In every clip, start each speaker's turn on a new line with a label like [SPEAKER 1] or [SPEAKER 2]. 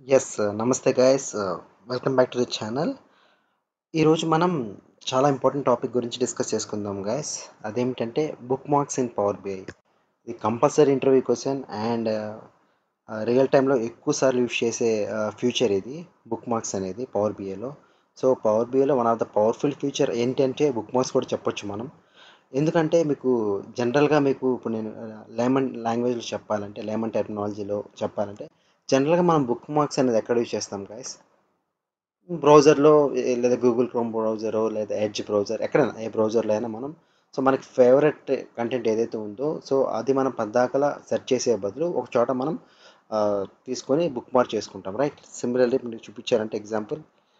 [SPEAKER 1] yes నమస్తే guys welcome back to the channel ఈరోజు మనం చాలా ఇంపార్టెంట్ టాపిక్ గురించి డిస్కస్ చేసుకుందాం గైస్ అదేమిటంటే bookmarks in power BI ఇది compulsory interview question and real టైంలో ఎక్కువ సార్లు యూజ్ చేసే ఫ్యూచర్ ఇది బుక్ మార్క్స్ అనేది పవర్ బిఐలో సో పవర్ బిఐలో one of the powerful feature ఏంటంటే బుక్ మార్క్స్ కూడా చెప్పొచ్చు మనం ఎందుకంటే మీకు జనరల్గా మీకు ఇప్పుడు నేను లేమన్ లాంగ్వేజ్లో చెప్పాలంటే లేమన్ టెక్నాలజీలో చెప్పాలంటే జనరల్గా మనం బుక్ మార్క్స్ అనేది ఎక్కడ యూజ్ చేస్తాం గాయస్ బ్రౌజర్లో లేదా గూగుల్ క్రోమ్ బ్రౌజరో లేదా ఎడ్జ్ బ్రౌజర్ ఎక్కడైనా ఏ బ్రౌజర్లో అయినా మనం సో మనకి ఫేవరెట్ కంటెంట్ ఏదైతే ఉందో సో అది మనం పద్దాకలా సెర్చ్ చేసే బదులు ఒక చోట మనం తీసుకొని బుక్ మార్క్ చేసుకుంటాం రైట్ సిమిలర్లీ మీకు చూపించారంటే example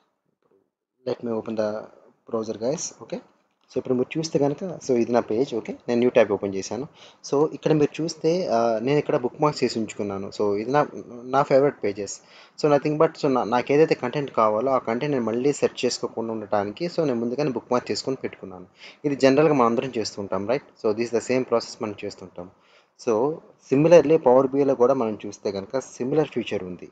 [SPEAKER 1] let me open the browser guys okay so ఇప్పుడు మీరు చూస్తే కనుక సో ఇది నా పేజ్ ఓకే నేను న్యూ ట్యాబ్ ఓపెన్ చేశాను సో ఇక్కడ మీరు చూస్తే నేను ఇక్కడ బుక్ మార్క్స్ చేసి ఉంచుకున్నాను సో ఇది నా నా favourite pages so nothing but so నాకు ఏదైతే కంటెంట్ కావాలో ఆ కంటెంట్ నేను మళ్ళీ సెర్చ్ చేసుకోకుండా ఉండటానికి సో నేను ముందుగానే బుక్ మార్క్ చేసుకొని పెట్టుకున్నాను ఇది జనరల్గా మనం అందరం చేస్తుంటాం right so this the same process మనం చేస్తుంటాం సో సిమిలర్లీ పవర్ బిలో కూడా మనం చూస్తే కనుక సిమిలర్ ఫ్యూచర్ ఉంది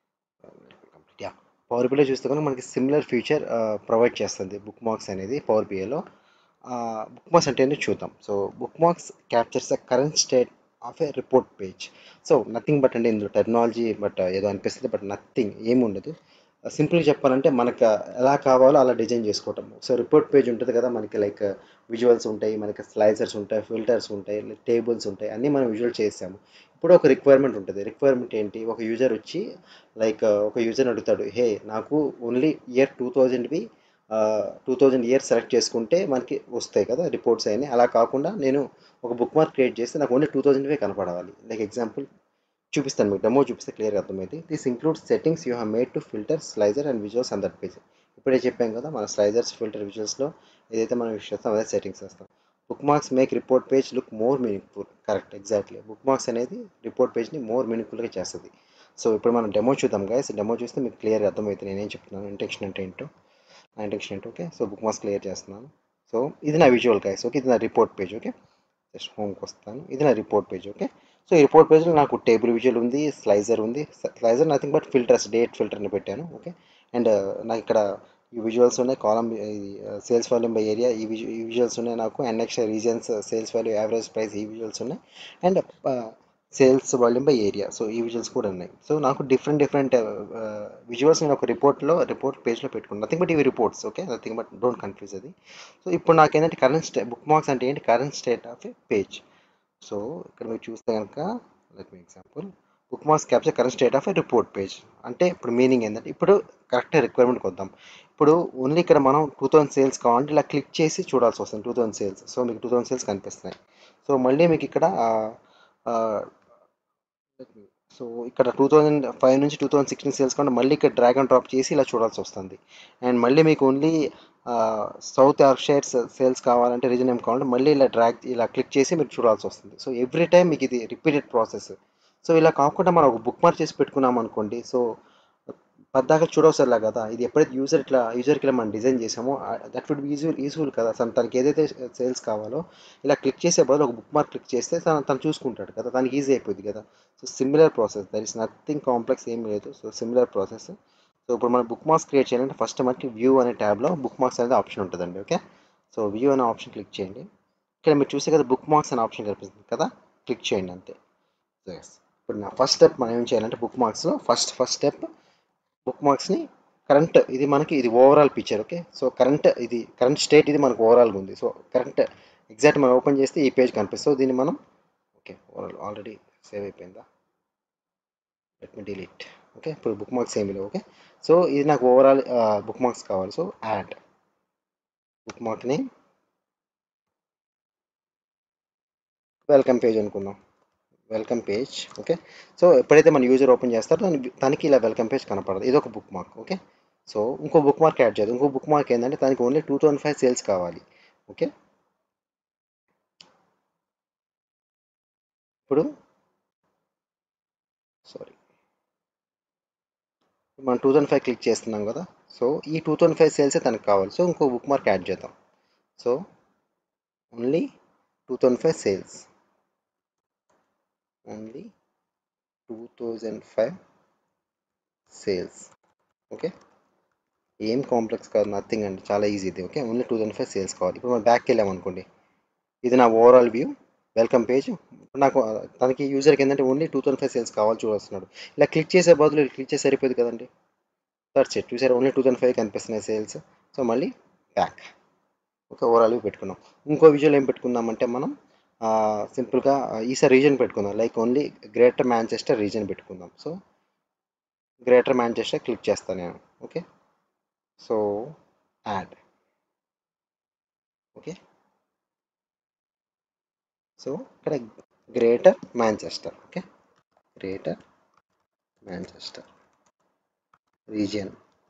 [SPEAKER 1] యా పవర్ బిలో చూస్తే కనుక మనకి సిమిలర్ ఫ్యూచర్ ప్రొవైడ్ చేస్తుంది బుక్ మార్క్స్ అనేది పవర్ బిఏలో బుక్ మార్క్స్ అంటే ఏంటో చూద్దాం so bookmarks captures the current state of a report page so nothing but అంటే ఇందులో టెక్నాలజీ బట్ ఏదో అనిపిస్తుంది బట్ నథింగ్ ఏమి ఉండదు సింపుల్గా చెప్పాలంటే మనకు ఎలా కావాలో అలా డిజైన్ చేసుకోవటం సో రిపోర్ట్ పేజ్ ఉంటుంది కదా మనకి లైక్ విజువల్స్ ఉంటాయి మనకి స్లైసర్స్ ఉంటాయి ఫిల్టర్స్ ఉంటాయి టేబుల్స్ ఉంటాయి అన్నీ మనం విజువల్ చేసాము ఇప్పుడు ఒక రిక్వైర్మెంట్ ఉంటుంది రిక్వైర్మెంట్ ఏంటి ఒక యూజర్ వచ్చి లైక్ ఒక యూజర్ అడుగుతాడు హే నాకు ఓన్లీ ఇయర్ టూ థౌజండ్వి టూ థౌజండ్ ఇయర్ సెలెక్ట్ చేసుకుంటే మనకి వస్తాయి కదా రిపోర్ట్స్ అయినాయి అలా కాకుండా నేను ఒక బుక్ మార్క్ క్రియేట్ చేస్తే నాకు ఓన్లీ టూ థౌజండ్వే కనపడాలి లైక్ ఎగ్జాంపుల్ చూపిస్తాను మీకు డెమో చూపిస్తే క్లియర్గా అర్థమైంది this include settings you have made to filter slicer and visuals on that page ఇప్పుడే చెప్పాం కదా మన స్లైజర్స్ ఫిల్టర్ విజువల్స్లో ఏదైతే మనం యూస్ చేస్తాం అదే సెట్టింగ్స్ చేస్తాం bookmarks make report page look more meaningful correct exactly bookmarks అనేది రిపోర్ట్ పేజ్ని మోర్ మీనింగ్ఫుల్గా చేస్తుంది సో ఇప్పుడు మనం డెమో చూద్దాం గైస్ డెమో చూస్తే మీకు క్లియర్గా అర్థమవుతుంది నేనేం చెప్తున్నాను ఇంటెక్షన్ అంటే ఏంటో నా ఇంటెక్షన్ ఏంటో okay so bookmarks clear చేస్తున్నాను సో ఇది నా విజువల్ గైస్ ఓకే ఇది నా రిపోర్ట్ పేజ్ ఓకే జస్ట్ హోమ్కి వస్తాను ఇది నా రిపోర్ట్ పేజ్ ఓకే సో ఈ రిపోర్ట్ పేజ్లో నాకు టేబుల్ విజువల్ ఉంది స్లైజర్ ఉంది slicer nothing but filters date ఫిల్టర్ని పెట్టాను ఓకే అండ్ నాకు ఇక్కడ ఈ విజువల్స్ ఉన్నాయి కాలం ఇది సేల్స్ వాల్యూమ్ బై ఏరియా ఈ విజు ఈ విజువల్స్ ఉన్నాయి నాకు and next regions sales value average price ఈ విజువల్స్ ఉన్నాయి and sales volume by area so ఈ విజువల్స్ కూడా ఉన్నాయి సో నాకు డిఫరెంట్ డిఫరెంట్ విజువల్స్ నేను ఒక రిపోర్ట్లో రిపోర్ట్ పేజ్లో పెట్టుకున్నాను నథింగ్ బట్ ఇవి reports okay nothing but don't confuse అది సో ఇప్పుడు నాకు ఏంటంటే కరెంట్ స్టే బుక్ మార్క్స్ అంటే ఏంటి current state of a page so ఇక్కడ మీరు చూస్తే కనుక let me example bookmarks capture current state of a report page అంటే ఇప్పుడు మీనింగ్ ఏంటంటే ఇప్పుడు కరెక్ట్ రిక్వైర్మెంట్కి వద్దాం ఇప్పుడు ఓన్లీ ఇక్కడ మనం టూ థౌసండ్ సేల్స్ కావాలంటే ఇలా క్లిక్ చేసి చూడాల్సి వస్తుంది టూ థౌసండ్ సేల్స్ సో మీకు టూ థౌసండ్ సేల్స్ కనిపిస్తున్నాయి సో మళ్ళీ మీకు ఇక్కడ సో ఇక్కడ టూ థౌజండ్ ఫైవ్ నుంచి టూ థౌసండ్ సిక్స్టీన్ సేల్స్ కాకుండా మళ్ళీ ఇక్కడ డ్రాగ్ అండ్ డ్రాప్ చేసి ఇలా చూడాల్సి వస్తుంది అండ్ మళ్ళీ మీకు ఓన్లీ సౌత్ షేర్స్ సేల్స్ కావాలంటే రీజన్ ఏం కావాలంటే మళ్ళీ ఇలా డ్రాగ్ ఇలా క్లిక్ చేసి మీరు చూడాల్సి వస్తుంది సో ఎవ్రీ టైం మీకు ఇది రిపీటెడ్ ప్రాసెస్ సో ఇలా కాకుండా మనం ఒక బుక్ మార్క్ చేసి పెట్టుకున్నాం అనుకోండి సో పద్దాక చూడవసరలా కదా ఇది ఎప్పుడైతే యూజర్ ఇట్లా యూజర్కి ఇలా మనం డిజైన్ చేసామో that would be useful useful కదా తను తనకి ఏదైతే సేల్స్ కావాలో ఇలా క్లిక్ చేసే బదులు ఒక బుక్ మార్క్ క్లిక్ చేస్తే తను తను చూసుకుంటాడు కదా తనకి ఈజీ అయిపోయింది కదా so similar process there is nothing complex ఏం లేదు సో సిమిలర్ ప్రాసెస్ సో ఇప్పుడు మనం బుక్ మార్క్స్ క్రియేట్ చేయాలంటే ఫస్ట్ మనకి వ్యూ అనే ట్యాబ్లో బుక్ మార్క్స్ అనేది ఆప్షన్ ఉంటుందండి ఓకే సో వ్యూ అనే ఆప్షన్ క్లిక్ చేయండి ఇక్కడ మీరు చూసే కదా బుక్ మార్క్స్ అనే ఆప్షన్ కనిపిస్తుంది కదా క్లిక్ చేయండి అంతే సో ఎస్ ఇప్పుడు నా ఫస్ట్ స్టెప్ మనం ఏం చేయాలంటే బుక్ మార్క్స్లో ఫస్ట్ ఫస్ట్ స్టెప్ బుక్ మార్క్స్ని కరెంట్ ఇది మనకి ఇది overall picture okay so current ఇది కరెంట్ స్టేట్ ఇది మనకు ఓవరాల్గా ఉంది సో కరెంట్ ఎగ్జాక్ట్ మనం ఓపెన్ చేస్తే ఈ పేజ్ కనిపిస్తుంది సో దీన్ని మనం ఓకే ఓవరాల్ ఆల్రెడీ సేవ్ అయిపోయిందా లెట్ మీ డిలీట్ ఓకే ఇప్పుడు బుక్ మార్క్స్ ఏమి లేవు ఓకే సో ఇది నాకు ఓవరాల్ బుక్ మార్క్స్ కావాలి సో యాడ్ బుక్ మార్క్ని వెల్కమ్ పేజ్ అనుకుందాం వెల్కమ్ పేజ్ ఓకే సో ఎప్పుడైతే మన యూజర్ ఓపెన్ చేస్తారో దాని తనకి ఇలా వెల్కమ్ పేజ్ కనపడదు ఇది ఒక బుక్ మార్క్ ఓకే సో ఇంకో బుక్ మార్క్ యాడ్ చేద్దాం ఇంకో బుక్ మార్క్ ఏంటంటే తనకి only two thousand five sales కావాలి ఓకే ఇప్పుడు సారీ మనం టూ థౌసండ్ ఫైవ్ క్లిక్ చేస్తున్నాం కదా సో ఈ టూ థౌసండ్ ఫైవ్ సేల్సే తనకు కావాలి సో ఇంకో బుక్ మార్క్ యాడ్ చేద్దాం so only two thousand five sales only two thousand five sales okay ఏం కాంప్లెక్స్ కాదు నథింగ్ అండి చాలా ఈజీ ఇది okay only two thousand five sales కావాలి ఇప్పుడు మనం బ్యాక్కి వెళ్ళాం అనుకోండి ఇది నా ఓవరాల్ వ్యూ వెల్కమ్ పేజ్ నాకు తనకి యూజర్కి ఏంటంటే only two thousand five sales కావాలి చూస్తున్నాడు ఇలా క్లిక్ చేసే బదులు ఇలా క్లిక్ చేసి సరిపోదు కదండి దట్స్ ఇట్ చూసారు ఓన్లీ టూ థౌసండ్ ఫైవ్ కనిపిస్తున్నాయి సేల్స్ సో మళ్ళీ బ్యాక్ ఓకే ఓవరాల్ వ్యూ పెట్టుకున్నాం ఇంకో విజువల్ ఏం పెట్టుకుందామంటే మనం సింపుల్గా ఈసారి రీజన్ పెట్టుకుందాం like only greater Manchester region పెట్టుకుందాం సో గ్రేటర్ మ్యాంచెస్టర్ క్లిక్ చేస్తాను నేను okay so add okay so ఇక్కడ greater Manchester okay greater Manchester region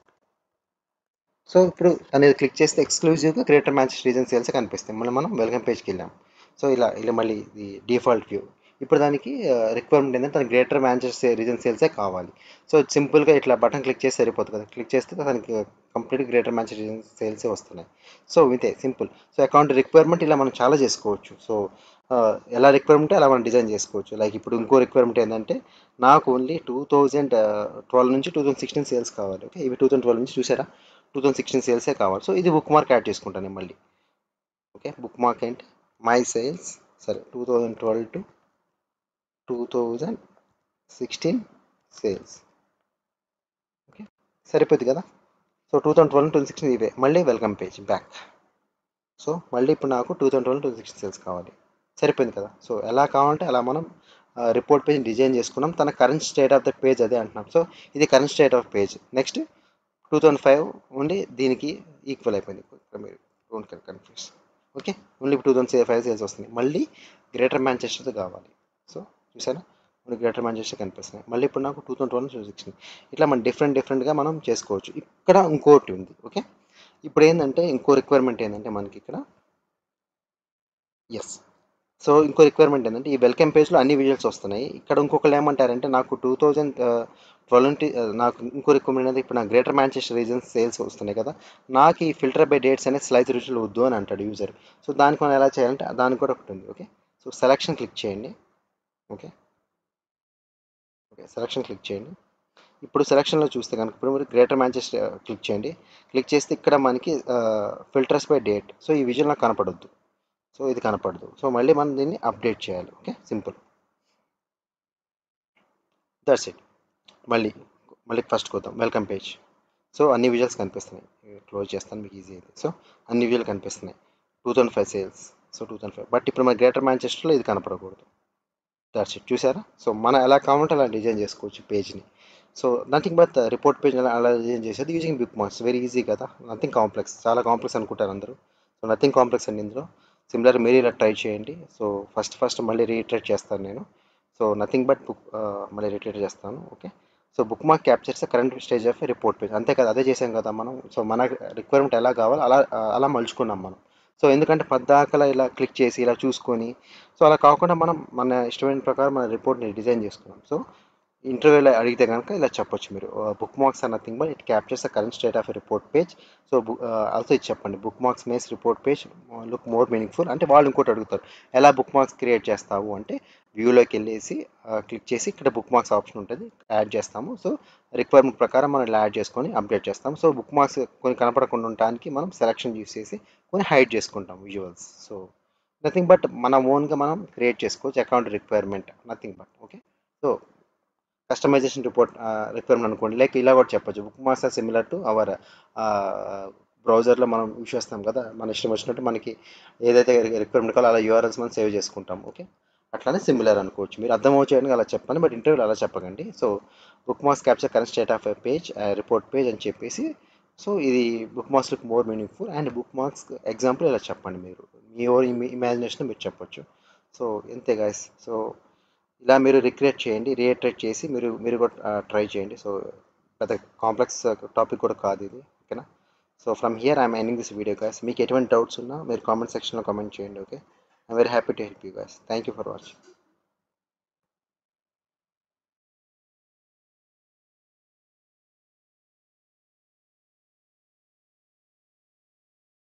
[SPEAKER 1] so ఇప్పుడు అనేది క్లిక్ చేస్తే ఎక్స్క్లూజివ్గా గ్రేటర్ మ్యాంచెస్టర్ రీజన్ సేల్స్ కనిపిస్తాయి మళ్ళీ మనం వెల్కమ్ పేజ్కి వెళ్ళాం సో ఇలా ఇలా మళ్ళీ ఇది డిఫాల్ట్ వ్యూ ఇప్పుడు దానికి రిక్వైర్మెంట్ ఏంటంటే దానికి గ్రేటర్ మ్యాంచెస్టర్ రీజన్ సేల్సే కావాలి సో సింపుల్గా ఇట్లా బటన్ క్లిక్ చేసి సరిపోతుంది కదా క్లిక్ చేస్తే దానికి కంప్లీట్ గ్రేటర్ మ్యాంచెస్టర్ రీజన్ సేల్సే వస్తున్నాయి సో ఇంతే సింపుల్ సో అకౌంట్ రిక్వైర్మెంట్ ఇలా మనం చాలా చేసుకోవచ్చు సో ఎలా రిక్వైర్మెంట్ అలా మనం డిజైన్ చేసుకోవచ్చు లైక్ ఇప్పుడు ఇంకో రిక్వైర్మెంట్ ఏంటంటే నాకు ఓన్లీ టూ థౌజండ్ ట్వెల్వ్ నుంచి టూ థౌసండ్ సిక్స్టీన్ సేల్స్ కావాలి ఓకే ఇవి టూ థౌసండ్ ట్వెల్వ్ నుంచి చూసారా టూ థౌసండ్ సిక్స్టీన్ సేల్సే కావాలి సో ఇది బుక్ మార్క్ యాడ్ చేసుకుంటాను నేను మళ్ళీ ఓకే బుక్ మార్క్ ఏంటి మై సేల్స్ సరే two thousand twelve to two thousand sixteen sales okay సరిపోద్ది కదా so two thousand twelve to sixteen ఇవే మళ్ళీ వెల్కమ్ పేజ్ బ్యాక్ సో మళ్ళీ ఇప్పుడు నాకు two thousand twelve to sixteen sales కావాలి సరిపోయింది కదా సో ఎలా కావాలంటే అలా మనం రిపోర్ట్ పేజ్ డిజైన్ చేసుకున్నాం తన current state of the page అదే అంటున్నాం సో ఇది current state of page next two thousand five only దీనికి ఈక్వల్ అయిపోయింది ఇక్కడ మీరు don't confuse okay only two thousand five sales వస్తుంది మళ్ళీ గ్రేటర్ మ్యాంచెస్టర్తో కావాలి సో చూసారా ఇప్పుడు గ్రేటర్ మ్యాంచెస్టర్ కనిపిస్తున్నాయి మళ్ళీ ఇప్పుడు నాకు two thousand twelve to sixteen ఇట్లా మనం డిఫరెంట్ డిఫరెంట్గా మనం చేసుకోవచ్చు ఇక్కడ ఇంకోటి ఉంది ఓకే ఇప్పుడు ఏంటంటే ఇంకో రిక్వైర్మెంట్ ఏంటంటే మనకి ఇక్కడ ఎస్ సో ఇంకో రిక్వైర్మెంట్ ఏంటంటే ఈ వెల్కమ్ పేజ్లో అన్ని విజువల్స్ వస్తున్నాయి ఇక్కడ ఇంకొకళ్ళు ఏమంటారంటే నాకు టూ థౌజండ్ ట్వెల్వ్ నుండి నాకు ఇంకో రిక్వైర్మెంట్ అనేది ఇప్పుడు నాకు గ్రేటర్ మ్యాంచెస్టర్ రీజన్ సేల్స్ వస్తున్నాయి కదా నాకు ఈ ఫిల్టర్ బై డేట్స్ అనేది స్లైజ్ రిజల్ట్ వద్దు అని అంటాడు యూజర్ సో దానికి మనం ఎలా చేయాలంటే దానికి కూడా ఒకటి ఉంది ఓకే సో సెలక్షన్ క్లిక్ చేయండి ఓకే ఓకే సెలక్షన్ క్లిక్ చేయండి ఇప్పుడు సెలక్షన్లో చూస్తే కనుక ఇప్పుడు మీరు గ్రేటర్ మ్యాంచెస్టర్ క్లిక్ చేయండి క్లిక్ చేస్తే ఇక్కడ మనకి ఫిల్టర్స్ బై డేట్ సో ఈ విజువల్ నాకు కనపడొద్దు సో ఇది కనపడదు సో మళ్ళీ మనం దీన్ని అప్డేట్ చేయాలి ఓకే సింపుల్ దట్స్ ఇట్ మళ్ళీ మళ్ళీ ఫస్ట్ కొద్దాం వెల్కమ్ పేజ్ సో అన్ని విజువల్స్ కనిపిస్తున్నాయి క్లోజ్ చేస్తాను మీకు ఈజీ అయితే సో అన్ని విజువల్ కనిపిస్తున్నాయి two thousand five sales so two thousand five but ఇప్పుడు మన గ్రేటర్ మ్యాంచెస్టర్లో ఇది కనపడకూడదు దట్స్ ఇట్ చూసారా సో మనం ఎలా కావాలంటే అలా డిజైన్ చేసుకోవచ్చు పేజ్ని so nothing but report page అలా అలా డిజైన్ చేసేది using big marks very easy కదా నథింగ్ కాంప్లెక్స్ చాలా కాంప్లెక్స్ అనుకుంటారు అందరూ సో నథింగ్ కాంప్లెక్స్ అండి ఇందులో సిమిలర్ మీరు ఇలా ట్రై చేయండి సో ఫస్ట్ ఫస్ట్ మళ్ళీ రీట్రేట్ చేస్తాను నేను సో నథింగ్ బట్ బుక్ మళ్ళీ రీట్రేట్ చేస్తాను okay so bookmark captures current stage of report page అంతే కదా అదే చేసాం కదా మనం సో మన రిక్వైర్మెంట్ ఎలా కావాలో అలా అలా మలుచుకున్నాం మనం సో ఎందుకంటే పద్దాకలా ఇలా క్లిక్ చేసి ఇలా చూసుకొని సో అలా కాకుండా మనం మన ఇష్టమైన ప్రకారం మన రిపోర్ట్ని డిజైన్ చేసుకున్నాం సో ఇంటర్వ్యూలో అడిగితే కనుక ఇలా చెప్పొచ్చు మీరు bookmarks are nothing but it captures the current state of report page so also ఇది చెప్పండి bookmarks makes report page look more meaningful అంటే వాళ్ళు ఇంకోటి అడుగుతారు ఎలా బుక్ మార్క్స్ క్రియేట్ చేస్తావు అంటే వ్యూలోకి వెళ్ళేసి క్లిక్ చేసి ఇక్కడ బుక్ మార్క్స్ ఆప్షన్ ఉంటుంది యాడ్ చేస్తాము సో రిక్వైర్మెంట్ ప్రకారం మనం ఇలా యాడ్ చేసుకొని అప్డేట్ చేస్తాము సో బుక్ మార్క్స్ కొన్ని కనపడకుండా ఉండడానికి మనం సెలెక్షన్ యూస్ చేసి కొన్ని హైడ్ చేసుకుంటాం విజువల్స్ సో నథింగ్ బట్ మన ఓన్గా మనం క్రియేట్ చేసుకోవచ్చు account requirement nothing but okay so customization report requirement అనుకోండి లైక్ ఇలా కూడా చెప్పొచ్చు bookmarks are similar to our బ్రౌజర్లో మనం యూస్ చేస్తాం కదా మన ఇష్టం వచ్చినట్టు మనకి ఏదైతే రిక్వైర్మెంట్ కావాలో అలా యూఆర్ఎల్స్ మనం సేవ్ చేసుకుంటాం ఓకే అట్లానే సిమిలర్ అనుకోవచ్చు మీరు అర్థం చేయడానికి అలా చెప్పండి బట్ ఇంటర్వ్యూలో అలా చెప్పకండి so bookmarks capture current state of a page report page అని చెప్పేసి సో ఇది bookmarks look more meaningful and bookmarks example ఇలా చెప్పండి మీరు మీ ఓవర్ ఇమాజినేషన్ మీరు చెప్పొచ్చు సో ఎంతే గాయస్ సో ఇలా మీరు రిక్రియేట్ చేయండి రియేట్రేట్ చేసి మీరు మీరు కూడా ట్రై చేయండి సో పెద్ద కాంప్లెక్స్ టాపిక్ కూడా కాదు ఇది ఓకేనా so from here I'm ending this video guys మీకు ఎటువంటి డౌట్స్ ఉన్నా మీరు కామెంట్ సెక్షన్లో కామెంట్ చేయండి okay I'm very happy to help you guys thank you for watching